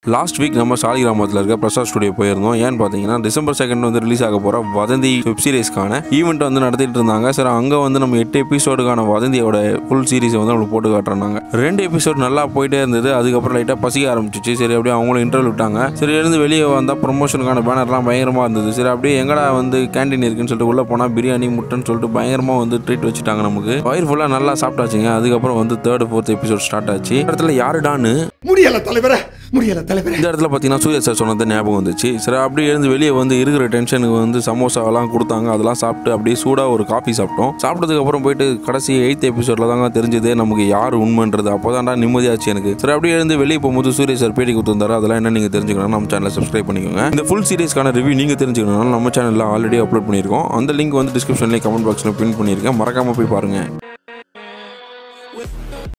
last week நம்ம சாலிகிராமத்தில் இருக்க Prasad studio போயிருந்தோம் ஏன்னு பார்த்தீங்கன்னா டிசம்பர் செகண்ட் வந்து ரிலீஸ் ஆக போகிற வதந்தி வெப் சீரிஸ்க்கான ஈவெண்ட் வந்து நடத்திட்டு இருந்தாங்க சரி அங்கே வந்து நம்ம எட்டு எபிசோடுக்கான வதந்தியோட ஃபுல் சீரிஸை வந்து நம்மளுக்கு போட்டு காட்டுறாங்க ரெண்டு எபிசோட் நல்லா போயிட்டே இருந்தது அதுக்கப்புறம் லைட்டாக பசிக்க ஆரம்பிச்சிச்சு சரி அப்படியே அவங்களும் இன்டர்வியூ விட்டாங்க சரி எழுந்து வெளியே வந்தால் ப்ரொமோஷனுக்கான பேனர்லாம் பயங்கரமாக இருந்தது சரி அப்படியே எங்கடா வந்து கேண்டீன் இருக்குன்னு சொல்லிட்டு உள்ளே போனால் பிரியாணி முட்டைன்னு சொல்லிட்டு பயங்கரமாக வந்து ட்ரீட் வச்சுட்டாங்க நமக்கு வயிறு ஃபுல்லாக நல்லா சாப்பிட்டாச்சுங்க அதுக்கப்புறம் வந்து தேர்ட் ஃபோர்த் எபிசோட் ஸ்டார்ட் ஆச்சு இந்த இடத்துல யாருடான்னு முடியல தலைவரே முடியல தலைவரே இந்த இடத்துல பார்த்தீங்கன்னா சூர்யா சார் சொன்னது ஞாபகம் வந்துச்சு சரி அப்படியே எழுந்து வெளியே வந்து இருக்கிற டென்ஷனுக்கு வந்து சமோசாவெல்லாம் கொடுத்தாங்க அதெல்லாம் சாப்பிட்டு அப்படியே சூடாக ஒரு காஃபி சாப்பிட்டோம் சாப்பிட்டதுக்கு அப்புறம் போயிட்டு கடைசி எயித் எபிசோட்ல தாங்க தெரிஞ்சது நமக்கு யார் உண்மைன்றது அப்போதான்டா நிம்மதியாச்சு எனக்கு சரி அப்படியே எழுந்து வெளியே போகும்போது சூர்யா சார் பேட்டி கொடுத்துருந்தாரு அதெல்லாம் என்ன நீங்கள் தெரிஞ்சுக்கணும் நம்ம சேனலை சப்ஸ்கிரைப் பண்ணிக்கோங்க இந்த ஃபுல் சீரிஸ்க்கான ரிவ்யூ நீங்கள் தெரிஞ்சுக்கணும் நம்ம சேனலில் ஆல்ரெடி அப்லோட் பண்ணியிருக்கோம் அந்த லிங்க் வந்து டிஸ்கிரிப்ஷன்லேயே கமெண்ட் பாக்ஸில் பின் பண்ணியிருக்கேன் மறக்காமல் போய் பாருங்கள்